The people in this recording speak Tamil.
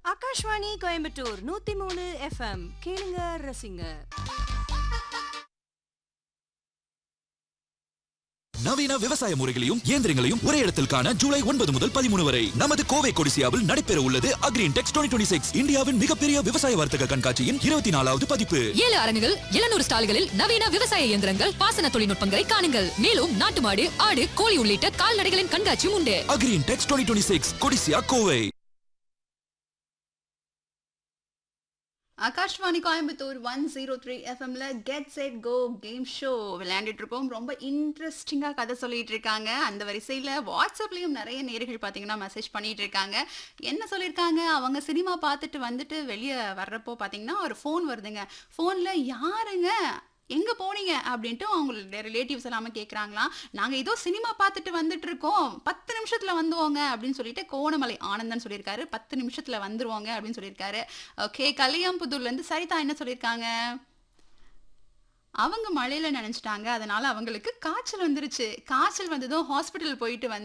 ஆகாஷ்வாணி கோயம்புத்தூர் நூத்தி மூணு எஃப்எம் கேளுங்க ரசிங்க நவீன விவசாய முறைகளையும் இயந்திரங்களையும் ஒரே இடத்தில் காண ஜூலை ஒன்பது முதல் பதிமூணு வரை நமது கோவை கொடிசியாவில் நடைபெற உள்ளது அக்ரீன் டெக்ஸ் டுவெண்ட்டி சிக்ஸ் இந்தியாவின் மிகப்பெரிய விவசாய வர்த்தக கண்காட்சியின் இருபத்தி நாலாவது பதிப்பு ஏழு அரங்குகள் எழுநூறு ஸ்டால்களில் நவீன விவசாய இயந்திரங்கள் பாசன தொழில்நுட்பங்களை காணுங்கள் மேலும் நாட்டு மாடு ஆடு கோழி உள்ளிட்ட கால்நடைகளின் கண்காட்சியும் உண்டு Agri Intex twenty six Codissia Kovai Akashvani Coimbatore one zero three எஃப்எம்ல get set go game show விளையாண்டுட்டு இருக்கோம் ரொம்ப இன்ட்ரெஸ்டிங்காக கதை சொல்லிட்டு இருக்காங்க அந்த வரிசையில் வாட்ஸ்அப்லேயும் நிறைய நேர்கள் பார்த்தீங்கன்னா மெசேஜ் பண்ணிட்டு இருக்காங்க என்ன சொல்லியிருக்காங்க அவங்க சினிமா பார்த்துட்டு வந்துட்டு வெளியே வர்றப்போ பார்த்தீங்கன்னா ஒரு ஃபோன் வருதுங்க ஃபோனில் யாருங்க எங்கே போனீங்க அப்படின்ட்டு அவங்களுடைய ரிலேட்டிவ்ஸ் எல்லாமே கேட்குறாங்களாம் நாங்கள் ஏதோ சினிமா பார்த்துட்டு வந்துட்டு இருக்கோம் பத்து நிமிஷத்தில் வந்துவோங்க அப்படின்னு சொல்லிட்டு கோணமலை ஆனந்தன் சொல்லியிருக்காரு பத்து நிமிஷத்தில் வந்துருவாங்க அப்படின்னு சொல்லியிருக்காரு ஓகே கலியாம்புதூர்லேருந்து சரிதா என்ன சொல்லியிருக்காங்க அவங்க மழையில நினைச்சிட்டாங்க அதனால அவங்களுக்கு காய்ச்சல் வந்துருச்சு காய்ச்சல் வந்ததும் ஹாஸ்பிட்டல் போயிட்டு வந்து